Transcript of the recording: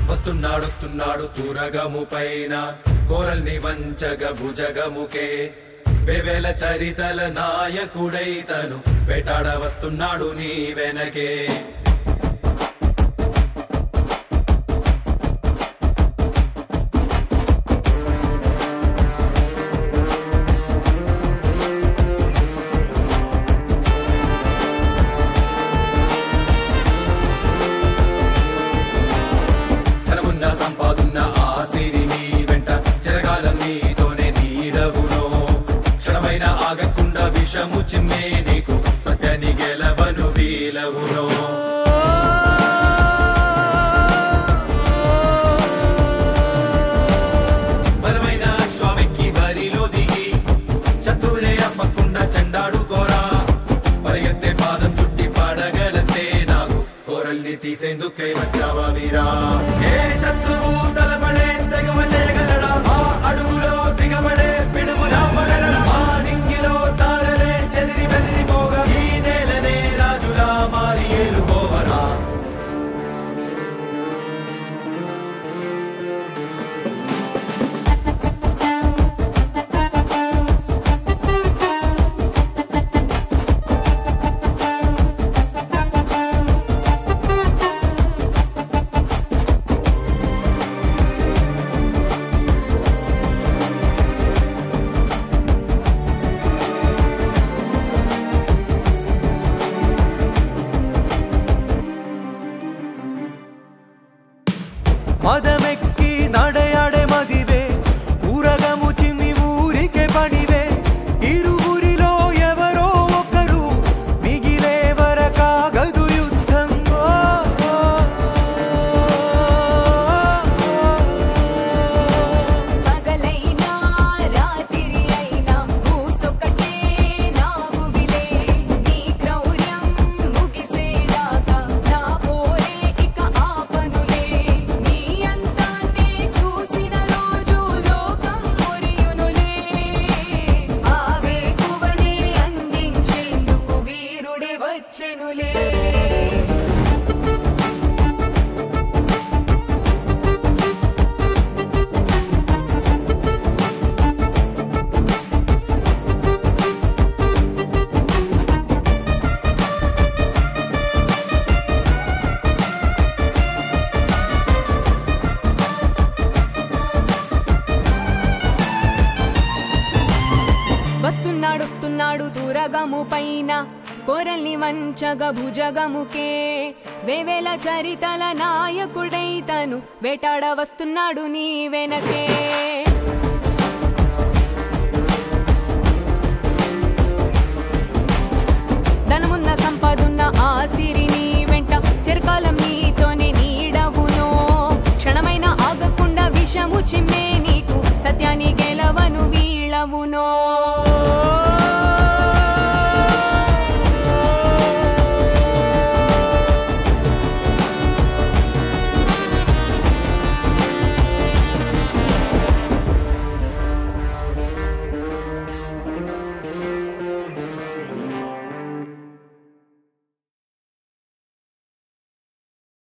వస్తున్నాడొస్తున్నాడు తూరగము పైన కోరల్ని వంచగ భుజగముకే వేవేల చరితల నాయకుడైతను వేటాడ వస్తున్నాడు నీ వెనకే ధనమున్న సంపాదున్న ఆసిరి నీ వెంట చిరకాలం నీతోనే నీడవునో క్షణమైన ఆగకుండా విషము చిమ్మే నీకు సత్యాన్ని గెలవను వీలవునో బలమైన స్వామికి బరిలో దిగి శత్రువులే అప్పకుండా చెండాడు కోరా పరిగెత్తే పాదం చుట్టి పడగలంతే నాకు కోరల్ని తీసేందుకై వచ్చావా వీరా ఏ శత్రువు తలపడే తెగవ చేయగలడా ఆ అడుగులో దిగబడే పిడుగు లాపగలడా ఆ నింగిలో తారలే చెదిరి బెదిరిపోగా ఈ నేలనే రాజులా మారి ఏలుకోవరా మదమెక్కి నడయాడే మదివే ఊరగము చిమ్మి ఊరికే పడివే ఇరువురిలో ఎవరో ఒకరు మిగిలే వరకాగదు యుద్ధం ఓ, ఓ, పగలైనా రాత్రి అయినా మూసొకటే నాగువిలే నీ క్రౌర్యం ముగిసేదాకా నా పోరే ఇక ఆపనులే నీ అంతాన్నే చూసిన రోజు లోకం మురియునులే ఆవేకువనే అందించేందుకు వీరుడే వచ్చెనులే వస్తున్నాడొస్తున్నాడు తూరగము పైన కోరల్ని వంచగ భుజగముకే వేవేల చరితల నాయకుడైతను వేటాడ వస్తున్నాడు నీ వెనకే ధనమున్న సంపదున్న ఆసిరిని వెంట చిరకాలం నీతోనే నీడవునో క్షణమైన ఆగకుండా విషము చిమ్మే నీకు సత్యాన్ని గెలవను వీళ్ళవునో